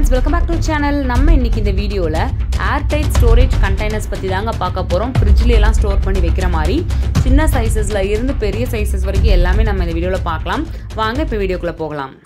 friends welcome back to channel நம்ம இன்னைக்கு இந்த வீடியோவில் ஏர்டைட் ஸ்டோரேஜ் கண்டெய்னர்ஸ் பற்றி தாங்க பார்க்க போகிறோம் ஃப்ரிட்ஜில் எல்லாம் ஸ்டோர் பண்ணி வைக்கிற மாதிரி சின்ன சைஸஸில் இருந்து பெரிய சைஸஸ் வரைக்கும் எல்லாமே நம்ம இந்த வீடியோவில் பார்க்கலாம் வாங்க இப்போ வீடியோக்குள்ளே போகலாம்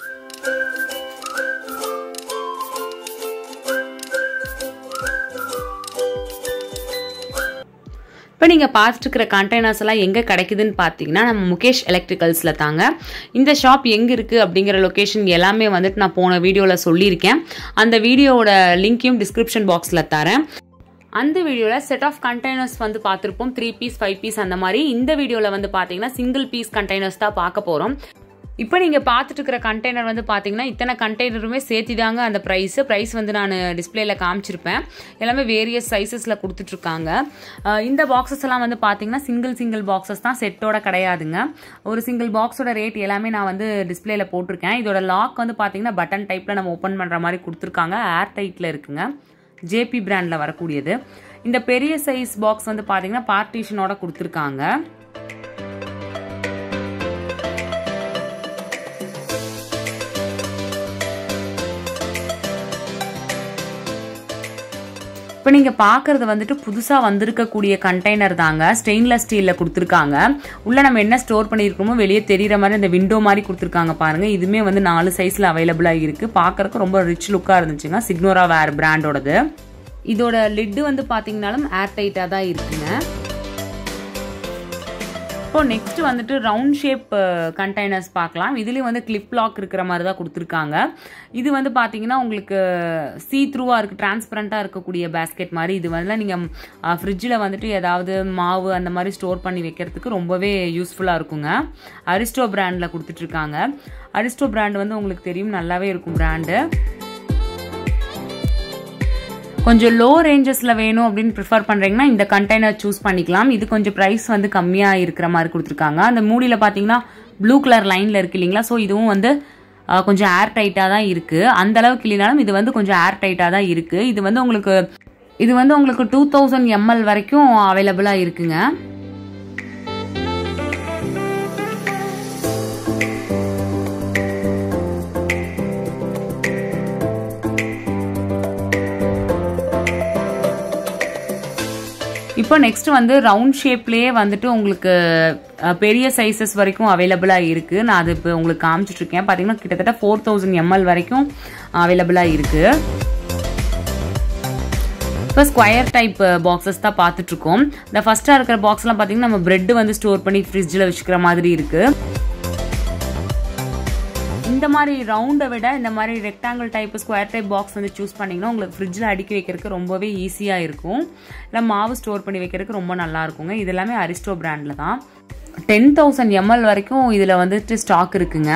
இப்போ நீங்கள் பார்த்துட்டுருக்கிற கண்டெய்னர்ஸ் எல்லாம் எங்கே கிடைக்குதுன்னு பார்த்தீங்கன்னா நம்ம முகேஷ் எலக்ட்ரிக்கல்ஸில் தாங்க இந்த ஷாப் எங்கே இருக்குது அப்படிங்கிற லொக்கேஷன் எல்லாமே வந்துட்டு நான் போன வீடியோவில் சொல்லியிருக்கேன் அந்த வீடியோவோட லிங்க்கையும் டிஸ்கிரிப்ஷன் பாக்ஸில் தரேன் அந்த வீடியோவில் செட் ஆஃப் கண்டெய்னர்ஸ் வந்து பார்த்துருப்போம் த்ரீ பீஸ் ஃபைவ் பீஸ் அந்த மாதிரி இந்த வீடியோவில் வந்து பார்த்தீங்கன்னா சிங்கிள் பீஸ் கண்டெய்னர்ஸ் தான் பார்க்க போகிறோம் இப்போ நீங்கள் பார்த்துட்டு இருக்கிற கண்டெய்னர் வந்து பார்த்தீங்கன்னா இத்தனை கண்டெய்னருமே சேர்த்தி தாங்க அந்த ப்ரைஸு ப்ரைஸ் வந்து நான் டிஸ்பிளேல காமிச்சிருப்பேன் எல்லாமே வேரியஸ் சைஸஸில் கொடுத்துட்ருக்காங்க இந்த பாக்ஸஸ் எல்லாம் வந்து பார்த்தீங்கன்னா சிங்கிள் சிங்கிள் பாக்ஸஸ் தான் செட்டோட கிடையாதுங்க ஒரு சிங்கிள் பாக்ஸோட ரேட் எல்லாமே நான் வந்து டிஸ்பிளேல போட்டிருக்கேன் இதோட லாக் வந்து பார்த்தீங்கன்னா பட்டன் டைப்பில் நம்ம ஓப்பன் பண்ணுற மாதிரி கொடுத்துருக்காங்க ஏர் டைட்டில் இருக்குங்க ஜேபி பிராண்டில் வரக்கூடியது இந்த பெரிய சைஸ் பாக்ஸ் வந்து பார்த்தீங்கன்னா பார்ட்டிஷனோட கொடுத்துருக்காங்க இப்போ நீங்கள் பார்க்குறது வந்துட்டு புதுசாக வந்திருக்கக்கூடிய கண்டெய்னர் தாங்க ஸ்டெயின்லெஸ் ஸ்டீலில் கொடுத்துருக்காங்க உள்ளே நம்ம என்ன ஸ்டோர் பண்ணியிருக்கோமோ வெளியே தெரிகிற மாதிரி இந்த விண்டோ மாதிரி கொடுத்துருக்காங்க பாருங்கள் இதுவுமே வந்து நாலு சைஸில் அவைலபிளாக இருக்குது பார்க்குறக்கு ரொம்ப ரிச் லுக்காக இருந்துச்சுங்க சிக்னோரா வேர் பிராண்டோடது இதோட லிட்டு வந்து பார்த்தீங்கனாலும் ஏர் டைட்டாக தான் இருக்குங்க இப்போ நெக்ஸ்ட் வந்துட்டு ரவுண்ட் ஷேப் கண்டெய்னர்ஸ் பார்க்கலாம் இதுலேயும் வந்து கிளிப் லாக் இருக்கிற மாதிரி தான் கொடுத்துருக்காங்க இது வந்து பார்த்தீங்கன்னா உங்களுக்கு சீ த்ரூவாக இருக்குது டிரான்ஸ்பரண்ட்டாக இருக்கக்கூடிய பேஸ்கெட் மாதிரி இது வந்து நீங்கள் ஃப்ரிட்ஜில் வந்துட்டு ஏதாவது மாவு அந்த மாதிரி ஸ்டோர் பண்ணி வைக்கிறதுக்கு ரொம்பவே யூஸ்ஃபுல்லாக இருக்குங்க அரிஸ்டோ பிராண்டில் கொடுத்துட்ருக்காங்க அரிஸ்டோ பிராண்ட் வந்து உங்களுக்கு தெரியும் நல்லாவே இருக்கும் பிராண்டு கொஞ்சம் லோ ரேஞ்சஸில் வேணும் அப்படின்னு ப்ரிஃபர் பண்ணுறீங்கன்னா இந்த கண்டெய்னர் சூஸ் பண்ணிக்கலாம் இது கொஞ்சம் ப்ரைஸ் வந்து கம்மியாக இருக்கிற மாதிரி கொடுத்துருக்காங்க அந்த மூடியில் பார்த்தீங்கன்னா ப்ளூ கலர் லைனில் இருக்கு இல்லைங்களா ஸோ இதுவும் வந்து கொஞ்சம் ஏர் டைட்டாக தான் இருக்குது அந்த அளவுக்கு இல்லைனாலும் இது வந்து கொஞ்சம் ஏர் டைட்டாக தான் இருக்குது இது வந்து உங்களுக்கு இது வந்து உங்களுக்கு டூ தௌசண்ட் எம்எல் வரைக்கும் அவைலபிளாக இருக்குங்க இப்போ நெக்ஸ்ட் வந்து ரவுண்ட் ஷேப்லேயே வந்துட்டு உங்களுக்கு பெரிய சைஸஸ் வரைக்கும் அவைலபிளாக இருக்குது நான் அது இப்போ உங்களுக்கு காமிச்சிட்ருக்கேன் பார்த்தீங்கன்னா கிட்டத்தட்ட ஃபோர் தௌசண்ட் எம்எல் வரைக்கும் அவைலபிளாக இருக்குது இப்போ ஸ்கொயர் டைப் பாக்ஸஸ் தான் பார்த்துட்ருக்கோம் இந்த ஃபஸ்ட்டாக இருக்கிற பாக்ஸ்லாம் பார்த்தீங்கன்னா நம்ம பிரெட் வந்து ஸ்டோர் பண்ணி ஃப்ரிட்ஜில் வச்சுக்கிற மாதிரி இருக்குது இந்த மாதிரி ரவுண்டை விட இந்த மாதிரி rectangle type square type box வந்து சூஸ் பண்ணிங்கன்னா உங்களுக்கு ஃப்ரிட்ஜில் அடுக்கி வைக்கிறதுக்கு ரொம்பவே ஈஸியாக இருக்கும் இல்லை மாவு ஸ்டோர் பண்ணி வைக்கிறதுக்கு ரொம்ப நல்லா இருக்குங்க இது எல்லாமே அரிஸ்டோ பிராண்டில் தான் டென் தௌசண்ட் எம்எல் வரைக்கும் இதில் வந்துட்டு ஸ்டாக் இருக்குங்க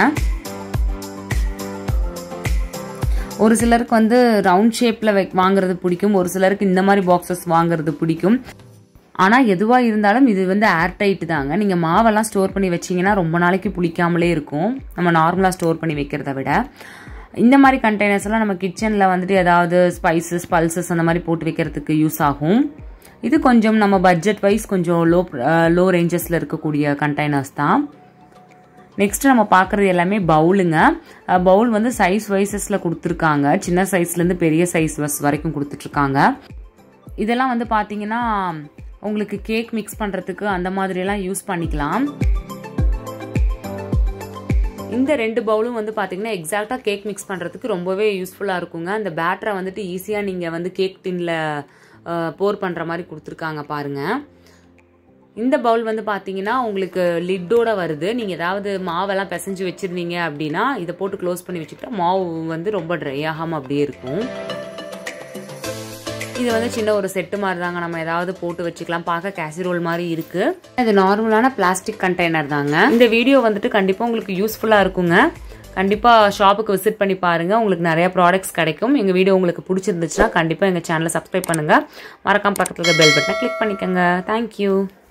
ஒரு சிலருக்கு வந்து ரவுண்ட் ஷேப்பில் வாங்குறது பிடிக்கும் ஒரு சிலருக்கு இந்த மாதிரி பாக்ஸஸ் வாங்குறது பிடிக்கும் ஆனால் எதுவாக இருந்தாலும் இது வந்து ஏர் டைட்டு தாங்க நீங்கள் மாவெல்லாம் ஸ்டோர் பண்ணி வச்சிங்கன்னா ரொம்ப நாளைக்கு புளிக்காமலே இருக்கும் நம்ம நார்மலாக ஸ்டோர் பண்ணி வைக்கிறத விட இந்த மாதிரி கண்டெய்னர்ஸ் எல்லாம் நம்ம கிச்சனில் வந்துட்டு ஏதாவது ஸ்பைசஸ் பல்சஸ் அந்த மாதிரி போட்டு வைக்கிறதுக்கு யூஸ் ஆகும் இது கொஞ்சம் நம்ம பட்ஜெட் வைஸ் கொஞ்சம் லோ லோ ரேஞ்சஸில் இருக்கக்கூடிய கண்டெய்னர்ஸ் தான் நெக்ஸ்ட் நம்ம பார்க்குறது எல்லாமே பவுலுங்க பவுல் வந்து சைஸ் வைசஸில் கொடுத்துருக்காங்க சின்ன சைஸ்லேருந்து பெரிய சைஸ் வரைக்கும் கொடுத்துட்ருக்காங்க இதெல்லாம் வந்து பார்த்தீங்கன்னா உங்களுக்கு கேக் மிக்ஸ் பண்ணுறதுக்கு அந்த மாதிரியெல்லாம் யூஸ் பண்ணிக்கலாம் இந்த ரெண்டு பவுலும் வந்து பார்த்தீங்கன்னா எக்ஸாக்டாக கேக் மிக்ஸ் பண்ணுறதுக்கு ரொம்பவே யூஸ்ஃபுல்லாக இருக்குங்க அந்த பேட்டரை வந்துட்டு ஈஸியாக நீங்கள் வந்து கேக் டின்னில் போர் பண்ணுற மாதிரி கொடுத்துருக்காங்க பாருங்கள் இந்த பவுல் வந்து பார்த்தீங்கன்னா உங்களுக்கு லிட்டோட வருது நீங்கள் ஏதாவது மாவெல்லாம் பிசைஞ்சு வச்சுருந்தீங்க அப்படின்னா இதை போட்டு க்ளோஸ் பண்ணி வச்சுக்கிட்டா மாவு வந்து ரொம்ப ட்ரை ஆகாமல் அப்படியே இருக்கும் இது வந்து சின்ன ஒரு செட்டு மாதிரி தாங்க நம்ம ஏதாவது போட்டு வச்சுக்கலாம் பார்க்க கேசிரோல் மாதிரி இருக்கு இது நார்மலான பிளாஸ்டிக் கண்டெய்னர் தாங்க இந்த வீடியோ வந்துட்டு கண்டிப்பாக உங்களுக்கு யூஸ்ஃபுல்லாக இருக்குங்க கண்டிப்பாக ஷாப்புக்கு விசிட் பண்ணி பாருங்கள் உங்களுக்கு நிறைய ப்ராடக்ட்ஸ் கிடைக்கும் எங்கள் வீடியோ உங்களுக்கு பிடிச்சிருந்துச்சுன்னா கண்டிப்பாக எங்கள் சேனலை சப்ஸ்கிரைப் பண்ணுங்கள் மறக்காம பக்கத்தில் பெல் பட்டனை கிளிக் பண்ணிக்கோங்க தேங்க்யூ